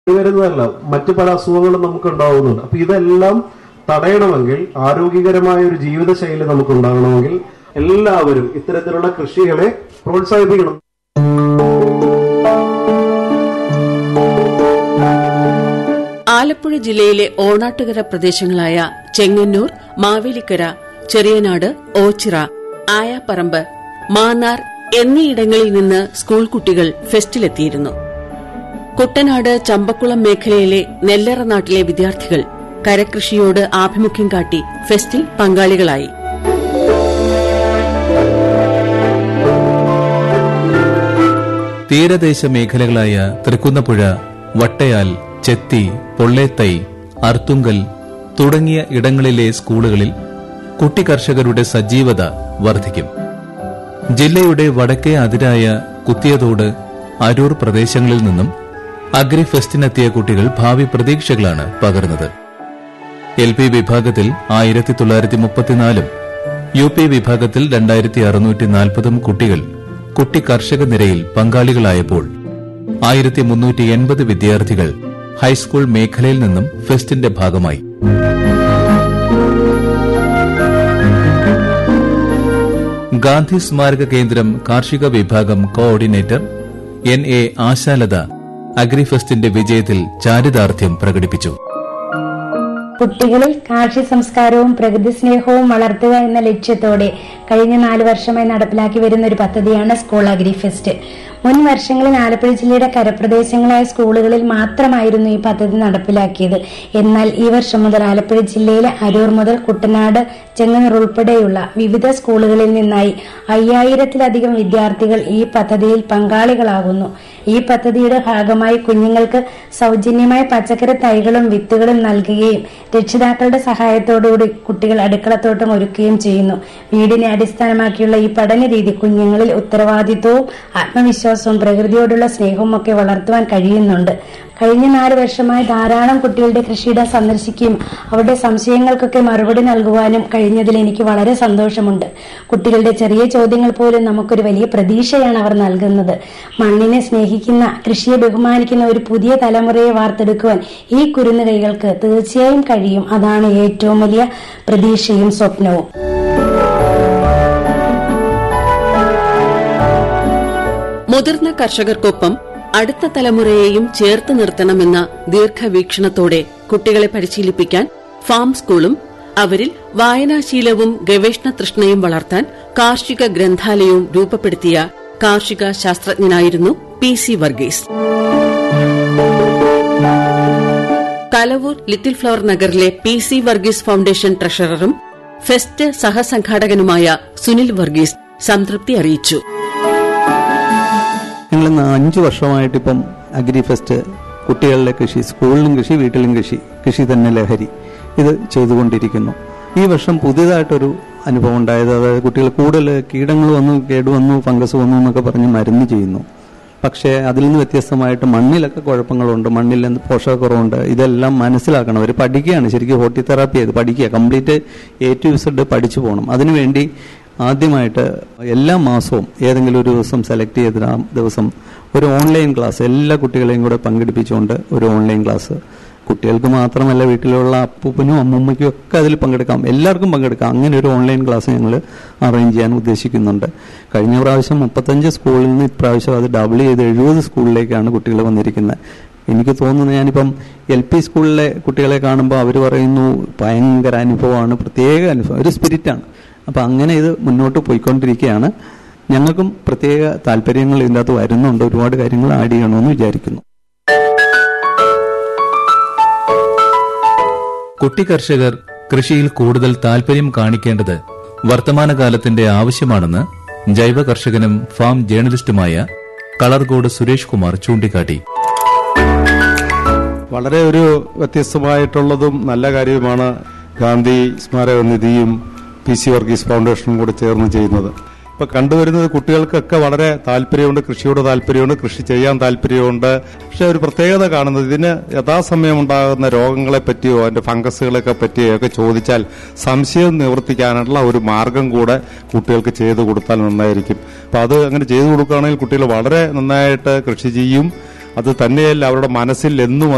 വരുന്നതല്ല മറ്റു പല അസുഖങ്ങളും നമുക്ക് ഉണ്ടാവുന്നുണ്ട് അപ്പൊ ഇതെല്ലാം തടയണമെങ്കിൽ ആരോഗ്യകരമായ ഒരു ജീവിതശൈലി നമുക്ക് ഉണ്ടാകണമെങ്കിൽ എല്ലാവരും ഇത്തരത്തിലുള്ള കൃഷികളെ പ്രോത്സാഹിപ്പിക്കണം ആലപ്പുഴ ജില്ലയിലെ ഓണാട്ടുകര പ്രദേശങ്ങളായ ചെങ്ങന്നൂർ മാവേലിക്കര ചെറിയനാട് ഓച്ചിറ ആയാപ്പറമ്പ് മാന്നാർ എന്നീയിടങ്ങളിൽ നിന്ന് സ്കൂൾ കുട്ടികൾ ഫെസ്റ്റിലെത്തിയിരുന്നു കുട്ടനാട് ചമ്പക്കുളം മേഖലയിലെ നെല്ലറ നാട്ടിലെ വിദ്യാർത്ഥികൾ കരകൃഷിയോട് ആഭിമുഖ്യം കാട്ടി ഫെസ്റ്റിൽ പങ്കാളികളായി തീരദേശ മേഖലകളായ തൃക്കുന്നപ്പുഴ വട്ടയാൽ ചെത്തി പൊള്ളേത്തൈ അർത്തുങ്കൽ തുടങ്ങിയ ഇടങ്ങളിലെ സ്കൂളുകളിൽ കുട്ടി കർഷകരുടെ സജീവത വർദ്ധിക്കും ജില്ലയുടെ വടക്കേ അതിരായ കുത്തിയതോട് അരൂർ പ്രദേശങ്ങളിൽ നിന്നും അഗ്രി ഫെസ്റ്റിനെത്തിയ കുട്ടികൾ ഭാവി പ്രതീക്ഷകളാണ് പകർന്നത് എൽ പി വിഭാഗത്തിൽ ആയിരത്തി തൊള്ളായിരത്തി മുപ്പത്തിനാലും യു പി വിഭാഗത്തിൽ രണ്ടായിരത്തി അറുന്നൂറ്റി നാൽപ്പതും കുട്ടികൾ കുട്ടി കർഷക നിരയിൽ പങ്കാളികളായപ്പോൾ ആയിരത്തി മുന്നൂറ്റി എൺപത് വിദ്യാർത്ഥികൾ ഹൈസ്കൂൾ മേഖലയിൽ നിന്നും ഫെസ്റ്റിന്റെ ഭാഗമായി ഗാന്ധി സ്മാരക കേന്ദ്രം കാർഷിക വിഭാഗം കോഓർഡിനേറ്റർ എൻ എ ആശാലത അഗ്രിഫെസ്റ്റിന്റെ വിജയത്തിൽ ചാരിതാർത്ഥ്യം പ്രകടിപ്പിച്ചു കുട്ടികളിൽ കാർഷിക സംസ്കാരവും പ്രകൃതി സ്നേഹവും വളർത്തുക എന്ന ലക്ഷ്യത്തോടെ കഴിഞ്ഞ നാല് വർഷമായി നടപ്പിലാക്കി വരുന്ന ഒരു പദ്ധതിയാണ് സ്കൂൾ അഗ്രി ഫെസ്റ്റ് മുൻ വർഷങ്ങളിൽ ആലപ്പുഴ ജില്ലയുടെ കരപ്രദേശങ്ങളായ സ്കൂളുകളിൽ മാത്രമായിരുന്നു ഈ പദ്ധതി നടപ്പിലാക്കിയത് എന്നാൽ ഈ വർഷം മുതൽ ആലപ്പുഴ ജില്ലയിലെ അരൂർ മുതൽ കുട്ടനാട് ചെങ്ങന്നൂർ ഉൾപ്പെടെയുള്ള വിവിധ സ്കൂളുകളിൽ നിന്നായി അയ്യായിരത്തിലധികം വിദ്യാർത്ഥികൾ ഈ പദ്ധതിയിൽ പങ്കാളികളാകുന്നു ഈ പദ്ധതിയുടെ ഭാഗമായി കുഞ്ഞുങ്ങൾക്ക് സൗജന്യമായ പച്ചക്കറി തൈകളും വിത്തുകളും നൽകുകയും രക്ഷിതാക്കളുടെ സഹായത്തോടുകൂടി കുട്ടികൾ അടുക്കളത്തോട്ടം ഒരുക്കുകയും ചെയ്യുന്നു വീടിനെ അടിസ്ഥാനമാക്കിയുള്ള ഈ പഠന രീതി കുഞ്ഞുങ്ങളിൽ ഉത്തരവാദിത്വവും ആത്മവിശ്വാസവും പ്രകൃതിയോടുള്ള സ്നേഹവും ഒക്കെ വളർത്തുവാൻ കഴിയുന്നുണ്ട് കഴിഞ്ഞ നാല് വർഷമായി ധാരാളം കുട്ടികളുടെ കൃഷിയിടം സന്ദർശിക്കുകയും അവരുടെ സംശയങ്ങൾക്കൊക്കെ മറുപടി നൽകുവാനും കഴിഞ്ഞതിൽ എനിക്ക് വളരെ സന്തോഷമുണ്ട് കുട്ടികളുടെ ചെറിയ ചോദ്യങ്ങൾ പോലും നമുക്കൊരു വലിയ പ്രതീക്ഷയാണ് അവർ നൽകുന്നത് മണ്ണിനെ സ്നേഹിക്കുന്ന കൃഷിയെ ബഹുമാനിക്കുന്ന ഒരു പുതിയ തലമുറയെ വാർത്തെടുക്കുവാൻ ഈ കുരുന്നു കൈകൾക്ക് തീർച്ചയായും കഴിയും അതാണ് ഏറ്റവും വലിയ പ്രതീക്ഷയും സ്വപ്നവും മുതിർന്ന കർഷകർക്കൊപ്പം അടുത്ത തലമുറയെയും ചേർത്ത് നിർത്തണമെന്ന ദീർഘവീക്ഷണത്തോടെ കുട്ടികളെ പരിശീലിപ്പിക്കാൻ ഫാം സ്കൂളും അവരിൽ വായനാശീലവും ഗവേഷണ തൃഷ്ണയും വളർത്താൻ കാർഷിക ഗ്രന്ഥാലയവും രൂപപ്പെടുത്തിയ കാർഷിക ശാസ്ത്രജ്ഞനായിരുന്നു P C Varghese Kalavoor little flower നഗറിലെ പി സി വർഗീസ് ഫൌണ്ടേഷൻ ട്രഷററും ഫെസ്റ്റ് സഹസംഘാടകനുമായ സുനിൽ വർഗീസ് സംതൃപ്തി അറിയിച്ചു ഞങ്ങൾ ഇന്ന് അഞ്ച് വർഷമായിട്ട് ഇപ്പം അഗ്രി ഫെസ്റ്റ് കുട്ടികളുടെ കൃഷി സ്കൂളിലും കൃഷി വീട്ടിലും കൃഷി കൃഷി തന്നെ ലഹരി ഇത് ചെയ്തുകൊണ്ടിരിക്കുന്നു ഈ വർഷം പുതിയതായിട്ടൊരു അനുഭവം ഉണ്ടായത് അതായത് കുട്ടികൾ കൂടുതൽ കീടങ്ങൾ വന്നു കേടുവന്നു ഫംഗസ് വന്നു എന്നൊക്കെ പറഞ്ഞ് മരുന്ന് ചെയ്യുന്നു പക്ഷേ അതിൽ നിന്ന് വ്യത്യസ്തമായിട്ട് മണ്ണിലൊക്കെ കുഴപ്പങ്ങളുണ്ട് മണ്ണിൽ എന്ത് പോഷകക്കുറവുണ്ട് ഇതെല്ലാം മനസ്സിലാക്കണം അവർ പഠിക്കുകയാണ് ശരിക്കും ഹോർട്ടി തെറാപ്പി ചെയ്ത് പഠിക്കുക കംപ്ലീറ്റ് എ ടു ഇസഡ് പഠിച്ചു പോകണം അതിനുവേണ്ടി ആദ്യമായിട്ട് എല്ലാ മാസവും ഏതെങ്കിലും ഒരു ദിവസം സെലക്ട് ചെയ്ത ആ ദിവസം ഒരു ഓൺലൈൻ ക്ലാസ് എല്ലാ കുട്ടികളെയും കൂടെ പങ്കെടുപ്പിച്ചുകൊണ്ട് ഒരു ഓൺലൈൻ ക്ലാസ് കുട്ടികൾക്ക് മാത്രമല്ല വീട്ടിലുള്ള അപ്പൂപ്പനും അമ്മൂമ്മയ്ക്കും ഒക്കെ അതിൽ പങ്കെടുക്കാം എല്ലാവർക്കും പങ്കെടുക്കാം അങ്ങനെ ഒരു ഓൺലൈൻ ക്ലാസ് ഞങ്ങൾ അറേഞ്ച് ചെയ്യാൻ ഉദ്ദേശിക്കുന്നുണ്ട് കഴിഞ്ഞ പ്രാവശ്യം മുപ്പത്തഞ്ച് സ്കൂളിൽ നിന്ന് ഇപ്രാവശ്യം അത് ഡബിൾ ചെയ്ത് എഴുപത് സ്കൂളിലേക്കാണ് കുട്ടികൾ വന്നിരിക്കുന്നത് എനിക്ക് തോന്നുന്നു ഞാനിപ്പം എൽ പി സ്കൂളിലെ കുട്ടികളെ കാണുമ്പോൾ അവർ പറയുന്നു ഭയങ്കര അനുഭവമാണ് പ്രത്യേക അനുഭവം ഒരു സ്പിരിറ്റാണ് അപ്പം അങ്ങനെ ഇത് മുന്നോട്ട് പോയിക്കൊണ്ടിരിക്കുകയാണ് ഞങ്ങൾക്കും പ്രത്യേക താല്പര്യങ്ങൾ ഇതിൻ്റെ അകത്ത് വരുന്നുണ്ട് ഒരുപാട് കാര്യങ്ങൾ ആഡ് ചെയ്യണമെന്ന് വിചാരിക്കുന്നു കുട്ടി കർഷകർ കൃഷിയിൽ കൂടുതൽ താൽപര്യം കാണിക്കേണ്ടത് വർത്തമാനകാലത്തിന്റെ ആവശ്യമാണെന്ന് ജൈവ കർഷകനും ഫാം ജേർണലിസ്റ്റുമായ കളർകോട് സുരേഷ് കുമാർ ചൂണ്ടിക്കാട്ടി വളരെ ഒരു വ്യത്യസ്തമായിട്ടുള്ളതും നല്ല കാര്യവുമാണ് ഗാന്ധി സ്മാരക നിധിയും പി സി വർഗീസ് ഫൗണ്ടേഷനും കൂടെ ചേർന്ന് ചെയ്യുന്നത് ഇപ്പൊ കണ്ടുവരുന്നത് കുട്ടികൾക്കൊക്കെ വളരെ താല്പര്യമുണ്ട് കൃഷിയോട് താല്പര്യമുണ്ട് കൃഷി ചെയ്യാൻ താല്പര്യമുണ്ട് പക്ഷെ ഒരു പ്രത്യേകത കാണുന്നത് ഇതിന് യഥാസമയം ഉണ്ടാകുന്ന രോഗങ്ങളെ പറ്റിയോ അതിന്റെ ഫംഗസുകളെയൊക്കെ പറ്റിയോ ഒക്കെ ചോദിച്ചാൽ സംശയം നിവർത്തിക്കാനുള്ള ഒരു മാർഗം കൂടെ കുട്ടികൾക്ക് ചെയ്തു കൊടുത്താൽ നന്നായിരിക്കും അപ്പൊ അത് അങ്ങനെ ചെയ്തു കൊടുക്കുകയാണെങ്കിൽ കുട്ടികൾ വളരെ നന്നായിട്ട് കൃഷി ചെയ്യും അത് തന്നെയല്ല അവരുടെ മനസ്സിൽ എന്നും